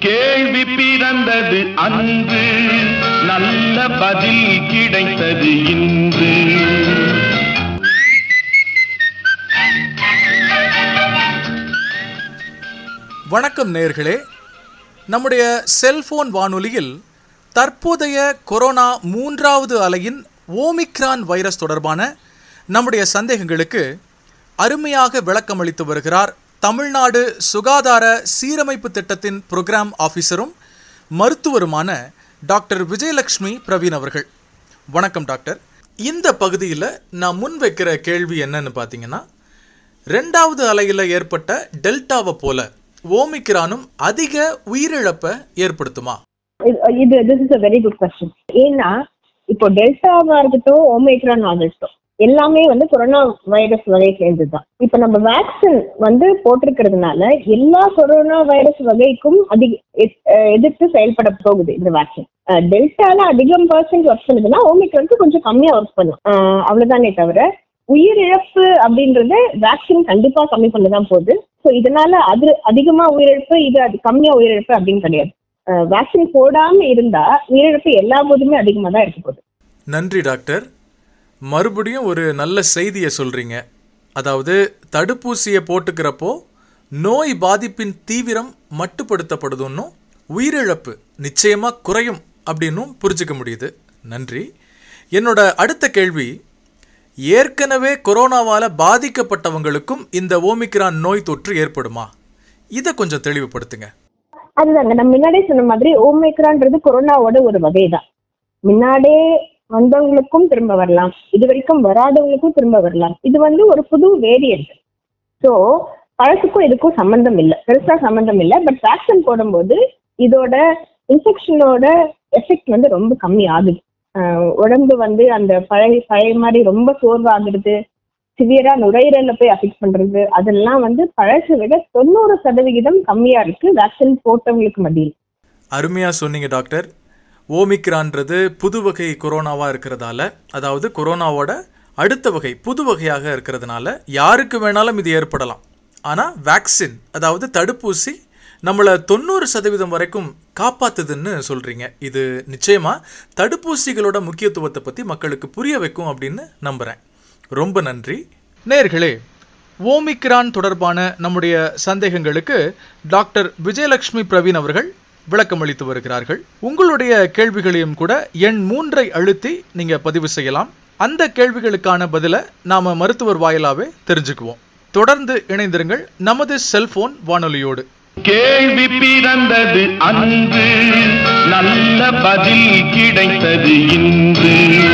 கேள்வி பிறந்தது அன்று நல்ல பதில் கிடைத்தது இன்று வணக்கம் நேர்களே நம்முடைய செல்போன் வானொலியில் தற்போதைய கொரோனா மூன்றாவது அலையின் ஓமிக்ரான் வைரஸ் தொடர்பான நம்முடைய சந்தேகங்களுக்கு அருமையாக விளக்கமளித்து வருகிறார் தமிழ்நாடு சுகாதார சீரமைப்பு திட்டத்தின் புரோகிராம் ஆஃபீஸரும் மருத்துவருமான டாக்டர் விஜயலட்சுமி பிரவீன் அவர்கள் வணக்கம் டாக்டர் இந்த பகுதியில் நான் முன்வைக்கிற கேள்வி என்னன்னு பார்த்தீங்கன்னா ரெண்டாவது அலையில் ஏற்பட்ட டெல்டாவை போல ஓமிக்ரானும் அதிக உயிரிழப்பை ஏற்படுத்துமா இது- இது this is a very good question ஏன்னா இப்போ டெல்டாவா இருக்கட்டும் ஓமேக்ரான் ஆகட்டும் எல்லாமே வந்து கொரோனா வைரஸ் வகையை சேர்ந்தது தான் இப்போ நம்ம வேக்சின் வந்து போட்டிருக்கிறதுனால எல்லா கொரோனா வைரஸ் வகைக்கும் அதிக எ- அஹ் எதிர்த்து செயல்பட போகுது இந்த வேக்சின் டெல்டால அதிகம் பர்சன்ட் ஒர்க் பண்ணுதுன்னா ஓமிக்ரானுக்கு கொஞ்சம் கம்மியா ஒர்க் பண்ணும் அஹ் அவ்வளவுதானே தவிர உயிரிழப்பு அப்படின்றது வேக்சின் கண்டிப்பா கம்மி பண்ணதான் போகுது ஸோ இதனால அது அதிகமா உயிரிழப்பு இது அது கம்மியா உயிரிழப்பு அப்படின்னு கிடையாது வேக்சின் போடாம இருந்தா உயிரிழப்பு எல்லா போதுமே அதிகமா தான் இருக்க போகுது நன்றி டாக்டர் மறுபடியும் ஒரு நல்ல செய்தியை சொல்றீங்க அதாவது தடுப்பூசியை போட்டுக்கிறப்போ நோய் பாதிப்பின் தீவிரம் மட்டுப்படுத்தப்படுதுன்னும் உயிரிழப்பு நிச்சயமா குறையும் அப்படின்னும் புரிஞ்சுக்க முடியுது நன்றி என்னோட அடுத்த கேள்வி ஏற்கனவே கொரோனாவால பாதிக்கப்பட்டவங்களுக்கும் இந்த ஓமிக்ரான் நோய் தொற்று ஏற்படுமா இதை கொஞ்சம் தெளிவுபடுத்துங்க அதுதாங்க நம்ம முன்னாடியே சொன்ன மாதிரி ஓமேக்ரான்றது கொரோனாவோட ஒரு வகை தான் முன்னாடியே வந்தவங்களுக்கும் திரும்ப வரலாம் இது வரைக்கும் வராதவங்களுக்கும் திரும்ப வரலாம் இது வந்து ஒரு புது வேரியன்ட் ஸோ பழசுக்கும் இதுக்கும் சம்பந்தம் இல்லை பெருசா சம்பந்தம் இல்லை பட் வேக்சின் போடும்போது இதோட இன்ஃபெக்ஷனோட எஃபெக்ட் வந்து ரொம்ப கம்மி ஆகுது ஆஹ் உடம்பு வந்து அந்த பழைய பழைய மாதிரி ரொம்ப சோர்வாகிறது சிவியரா நுரையீரல்ல போய் அஃபெக்ட் பண்றது அதெல்லாம் வந்து பழசை விட தொண்ணூறு சதவிகிதம் கம்மியா இருக்கு வேக்சின் போட்டவங்களுக்கு மத்தியில் அருமையா சொன்னீங்க டாக்டர் ஓமிக்ரான்றது புது வகை கொரோனாவா இருக்கிறதால அதாவது கொரோனாவோட அடுத்த வகை புது வகையாக இருக்கிறதுனால யாருக்கு வேணாலும் இது ஏற்படலாம் ஆனால் வேக்சின் அதாவது தடுப்பூசி நம்மளை தொண்ணூறு சதவீதம் வரைக்கும் காப்பாத்துதுன்னு சொல்றீங்க இது நிச்சயமா தடுப்பூசிகளோட முக்கியத்துவத்தை பத்தி மக்களுக்கு புரிய வைக்கும் அப்படின்னு நம்புறேன் ரொம்ப நன்றி நேர்களே ஓமிக்ரான் தொடர்பான நம்முடைய சந்தேகங்களுக்கு டாக்டர் விஜயலட்சுமி பிரவீன் அவர்கள் விளக்கமளித்து வருகிறார்கள் உங்களுடைய கேள்விகளையும் கூட எண் மூன்றை அழுத்தி நீங்க பதிவு செய்யலாம் அந்த கேள்விகளுக்கான பதிலை நாம மருத்துவர் வாயிலாவே தெரிஞ்சுக்குவோம் தொடர்ந்து இணைந்திருங்கள் நமது செல்போன் வானொலியோடு கேள்வி பிறந்தது அன்று நல்ல பதில் கிடைத்தது இன்று